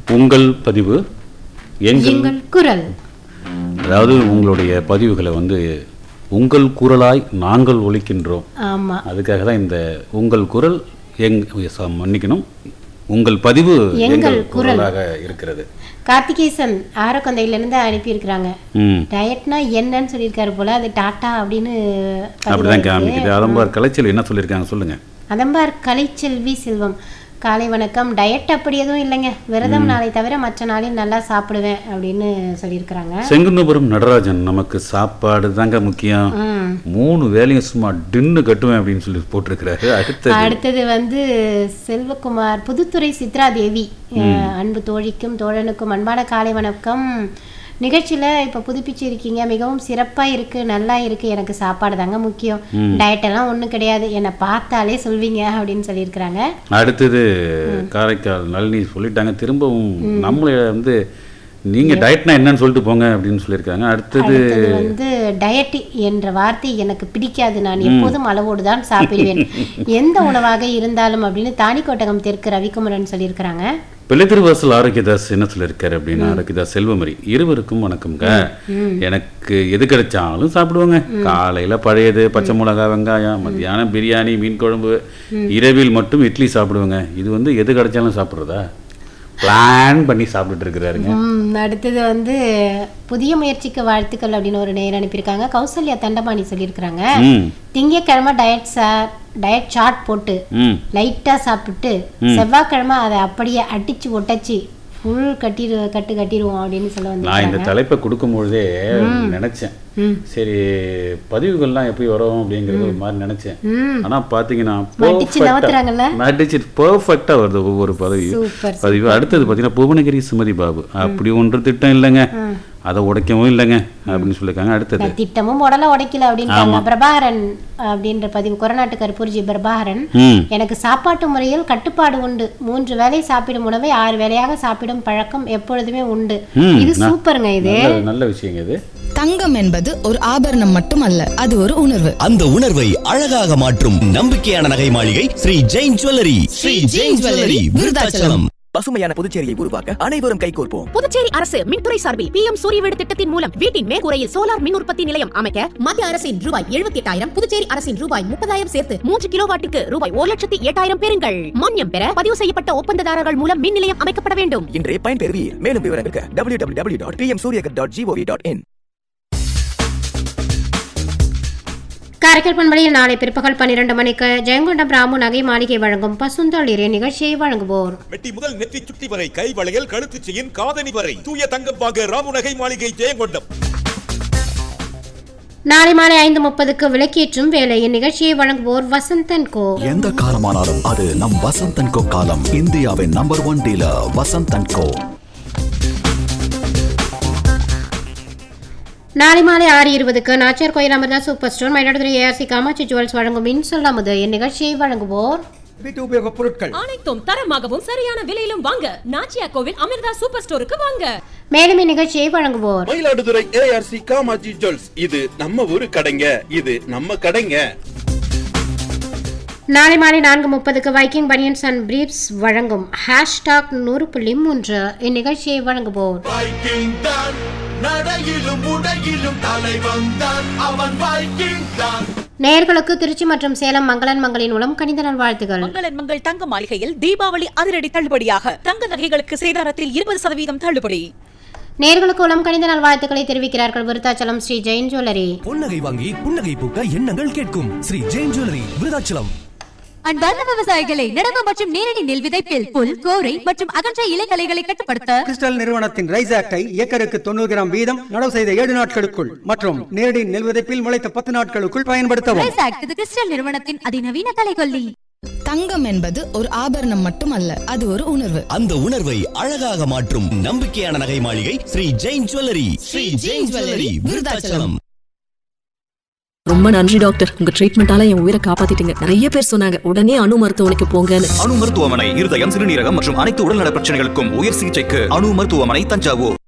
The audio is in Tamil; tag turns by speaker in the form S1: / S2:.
S1: உங்கள் பதிவு எங்கள்
S2: எங்கள் குரல்
S1: அதாவது உங்களுடைய பதிவுகளை வந்து உங்கள் குரலாய் நாங்கள் ஒலிக்கின்றோம்
S2: ஆமா
S1: அதுக்காக தான் இந்த உங்கள் குரல் எங் ச- மன்னிக்கணும் உங்கள் பதிவு
S2: எங்கள்
S1: எங்கள்
S2: குரல்.
S1: குரலாக இருக்கிறது
S2: கார்த்திகேசன் ஆரக்கொந்தையிலேருந்து அனுப்பியிருக்கிறாங்க
S1: ம்
S2: டயட்னா என்னன்னு சொல்லியிருக்காரு போல அது டாட்டா அப்படின்னு
S1: அப்படிதான் காமிக்குது அதம்பார் கலைச்சல் என்ன சொல்லியிருக்காங்க சொல்லுங்க
S2: அதம்பார் கலைச்செல்வி செல்வம் காலை வணக்கம் டயட் அப்படி எதுவும் இல்லைங்க விரதம் நாளை தவிர மற்ற நாளில் நல்லா சாப்பிடுவேன் அப்படின்னு சொல்லியிருக்கிறாங்க
S1: செங்குந்தபுரம் நடராஜன் நமக்கு சாப்பாடு தாங்க முக்கியம்
S2: ம்
S1: மூணு வேலையும் சும்மா டின்னு கட்டுவேன் அப்படின்னு சொல்லி போட்டிருக்கிறாரு அடுத்தது
S2: அடுத்தது வந்து செல்வகுமார் புதுத்துறை சித்ரா தேவி அஹ், அன்பு தோழிக்கும் தோழனுக்கும் அன்பான காலை வணக்கம் நிகழ்ச்சியில இப்ப புதுப்பிச்சு இருக்கீங்க மிகவும் சிறப்பா இருக்கு நல்லா இருக்கு எனக்கு சாப்பாடு தாங்க முக்கியம் டயட் எல்லாம் ஒண்ணும் கிடையாது என்னை பார்த்தாலே சொல்வீங்க அப்படின்னு சொல்லியிருக்கிறாங்க
S1: அடுத்தது காரைக்கால் நளினி சொல்லிட்டாங்க திரும்பவும் நம்மள வந்து நீங்க டயட்னா என்னன்னு சொல்லிட்டு போங்க அப்படின்னு சொல்லியிருக்காங்க அடுத்தது
S2: அடுத்தது வந்து டயட் என்ற வார்த்தை எனக்கு பிடிக்காது நான் எப்போதும் அளவோடு தான் சாப்பிடுவேன் எந்த உணவாக இருந்தாலும் அப்படின்னு தானிக்கோட்டகம் தெற்கு ரவிக்குமரன் சொல்லியிருக்கிறாங்க
S1: பிள்ளைத்திருவாசல் ஆரோக்கியதாஸ் என்ன சொல்லியிருக்காரு அப்படின்னு ஆரோக்கியதாஸ் செல்வமரி இருவருக்கும் வணக்கம்ங்க எனக்கு எது கிடைச்சாலும் சாப்பிடுவோங்க காலையில பழையது பச்சை மிளகா வெங்காயம் மத்தியானம் பிரியாணி மீன் குழம்பு இரவில் மட்டும் இட்லி சாப்பிடுவேங்க இது வந்து எது கிடைச்சாலும் சாப்பிட்றதா பிளான் பண்ணி சாப்பிட்டுட்டு இருக்கிறாருங்க
S2: ம், அடுத்தது வந்து புதிய முயற்சிக்கு வாழ்த்துக்கள் அப்படின்னு ஒரு நேரம் அனுப்பியிருக்காங்க கௌசல்யா தண்டபாணி சொல்லியிருக்கிறாங்க
S1: ம்
S2: திங்கக்கிழமை டயட் சார் டயட் சார்ட் போட்டு
S1: ம்
S2: லைட்டா சாப்பிட்டுட்டு செவ்வாய்க்கிழமை அதை அப்படியே அடிச்சு ஒட்டச்சு ஃபுல் கட்டிடு கட்டு கட்டிடுவோம் அப்படின்னு சொல்ல வந்து
S1: நான் இந்த தலைப்பை கொடுக்கும் பொழுதே நினைச்சேன்
S2: ம்.
S1: சரி பதிவுகள்லாம் எப்படி வரும் அப்படிங்கிறது ஒரு மாதிரி நினைச்சேன்
S2: ம்
S1: ஆனா பாத்தீங்கன்னா
S2: மடிச்சு
S1: perfect-ஆ-
S2: நவுத்துறாங்கல்ல?
S1: மடிச்சு பெர்ஃபெக்டா வருது ஒவ்வொரு பதவி
S2: சூப்பர்
S1: பதிவு அடுத்தது பாத்தீங்கன்னா புவனகிரி சுமதி பாபு அப்படி ஒன்று திட்டம் இல்லைங்க அதை உடைக்கவும் இல்லைங்க அப்படின்னு சொல்லியிருக்காங்க அடுத்தது
S2: நான் திட்டமும் உடல உடைக்கல அப்படின்ட்டாங்க பிரபாகரன் அப்படின்ற பதிவு கொரநாட்டு கருப்பூர்ஜி பிரபாகரன்
S1: ம்
S2: எனக்கு சாப்பாட்டு முறையில் கட்டுப்பாடு உண்டு மூன்று வேளை சாப்பிடும் உணவை ஆறு வேளையாக சாப்பிடும் பழக்கம் எப்பொழுதுமே உண்டு
S1: ம்,
S2: இது
S1: ந-
S2: சூப்பருங்க இது
S1: நல்ல நல்ல விஷயங்க இது
S3: தங்கம் என்பது ஒரு ஆபரணம் மட்டுமல்ல அது ஒரு உணர்வு
S4: அந்த உணர்வை அழகாக மாற்றும் நம்பிக்கையான நகை மாளிகை ஸ்ரீ ஜெயின் ஜுவல்லரி ஸ்ரீ ஜெயின் ஜுவல்லரி விருதாச்சலம்
S5: பசுமையான புதுச்சேரியை உருவாக்க அனைவரும் கைகோர்ப்போம்
S6: புதுச்சேரி அரசு மின்துறை சார்பில் பி எம் சூரிய வீடு திட்டத்தின் மூலம் வீட்டின் மேற்கூரையில் சோலார் மின் உற்பத்தி நிலையம் அமைக்க மத்திய அரசின் ரூபாய் எழுபத்தி எட்டாயிரம் புதுச்சேரி அரசின் ரூபாய் முப்பதாயிரம் சேர்த்து மூன்று கிலோவாட்டுக்கு ரூபாய் ஒரு லட்சத்தி எட்டாயிரம் பெறுங்கள் மானியம் பெற பதிவு செய்யப்பட்ட ஒப்பந்ததாரர்கள் மூலம் மின் நிலையம் அமைக்கப்பட வேண்டும்
S5: இன்றே பயன்பெறுவீர் மேலும் விவரங்களுக்கு W W W dot PM Suryaghar dot GOV dot in
S2: Karaikal பண்பலையில் நாளை பிற்பகல் பன்னிரண்டு மணிக்கு ஜெயங்கொண்டம் ராமு நகை மாளிகை வழங்கும் பசுந்தளிரே நிகழ்ச்சியை வழங்குவோர்
S7: மெட்டி முதல் நெற்றி சுட்டி வரை கை வளையல் கழுத்து செயின் காதணி வரை தூய தங்கம் வாங்க ராமுநகை மாளிகை ஜெயங்கொண்டம்
S2: நாளை மாலை ஐந்து முப்பதுக்கு விளக்கேற்றும் வேலை இந்நிகழ்ச்சியை வழங்குவோர் வசந்தன் கோ
S8: எந்த காலமானாலும் அது நம் வசந்தன் கோ காலம் இந்தியாவின் number one dealer Vasanthan Co
S2: நாளை மாலை ஆறு இருபதுக்கு Nachiyar Koil Amrita super store Mayiladuthurai ARC Kamatchi jewels வழங்கும் மின் சொல்லாமது இந்நிகழ்ச்சியை வழங்குவோர்
S9: வீட்டு உபயோக பொருட்கள்
S6: அனைத்தும் தரமாகவும் சரியான விலையிலும் வாங்க நாச்சியா கோவில் அமிர்தா சூப்பர் ஸ்டோருக்கு வாங்க
S2: மேலும் இந்நிகழ்ச்சியை வழங்குவோர்
S10: மயிலாடுதுறை ஏஆர்சி காமாஜி ஜுவல்ஸ் இது நம்ம ஊரு கடைங்க இது நம்ம கடைங்க
S2: நாளை மாலை நான்கு முப்பதுக்கு வைக்கிங் பனியன்ஸ் அண்ட் பிரீப்ஸ் வழங்கும் ஹேஷ்டாக் நூறு புள்ளி மூன்று இந்நிகழ்ச்சியை வழங்குவோர்
S7: வைக்கிங் தான் நடையிலும் உடையிலும் தலைவன் தான் அவன் வைக்கிங் தான்
S2: நேயர்களுக்கு திருச்சி மற்றும் சேலம் மங்களன் மங்களின் மூலம் கணித நல்வாழ்த்துகள்
S6: மங்களன் மங்கள் தங்க மாளிகையில் தீபாவளி அதிரடி தள்ளுபடியாக தங்க நகைகளுக்கு சேதாரத்தில் இருபது சதவீதம் தள்ளுபடி
S2: நேர்களுக்கு உளம் கணித நல்வாழ்த்துக்களை தெரிவிக்கிறார்கள் விருத்தாச்சலம் ஸ்ரீ ஜெயின் ஜுவல்லரி
S4: புன்னகை வாங்கி புன்னகை பூக்க எண்ணங்கள் கேட்கும் ஸ்ரீ ஜெயின் ஜுவல்லரி விருதாச்சலம்
S6: அன்பார்ந்த விவசாயிகளை நடவு மற்றும் நேரடி நெல் விதைப்பில் புல் கோரை மற்றும் அகன்ற இலைகளைகளை கட்டுப்படுத்த
S9: கிறிஸ்டல் நிறுவனத்தின் ரைஸ் ஆக்டை ஏக்கருக்கு தொண்ணூறு கிராம் வீதம் நடவு செய்த ஏழு நாட்களுக்குள் மற்றும் நேரடி நெல் விதைப்பில் முளைத்த பத்து நாட்களுக்குள் பயன்படுத்தவும்
S6: இது கிறிஸ்டல் நிறுவனத்தின் அதிநவீன கலைகொல்லி
S3: தங்கம் என்பது ஒரு ஆபரணம் மட்டுமல்ல அது ஒரு உணர்வு
S4: அந்த உணர்வை அழகாக மாற்றும் நம்பிக்கையான நகை மாளிகை ஸ்ரீ ஜெயின் ஜுவல்லரி ஸ்ரீ ஜெயின் ஜுவல்லரி விருதாச்சலம்
S6: ரொம்ப நன்றி டாக்டர் உங்க ட்ரீட்மெண்டால என் உயிரை காப்பாத்திட்டீங்க நிறைய பேர் சொன்னாங்க உடனே அணு மருத்துவமனைக்கு போங்கன்னு
S5: அணு மருத்துவமனை இருதயம் சிறுநீரகம் மற்றும் அனைத்து உடல்நல பிரச்சனைகளுக்கும் உயர் சிகிச்சைக்கு அணு மருத்துவமனை தஞ்சாவூர்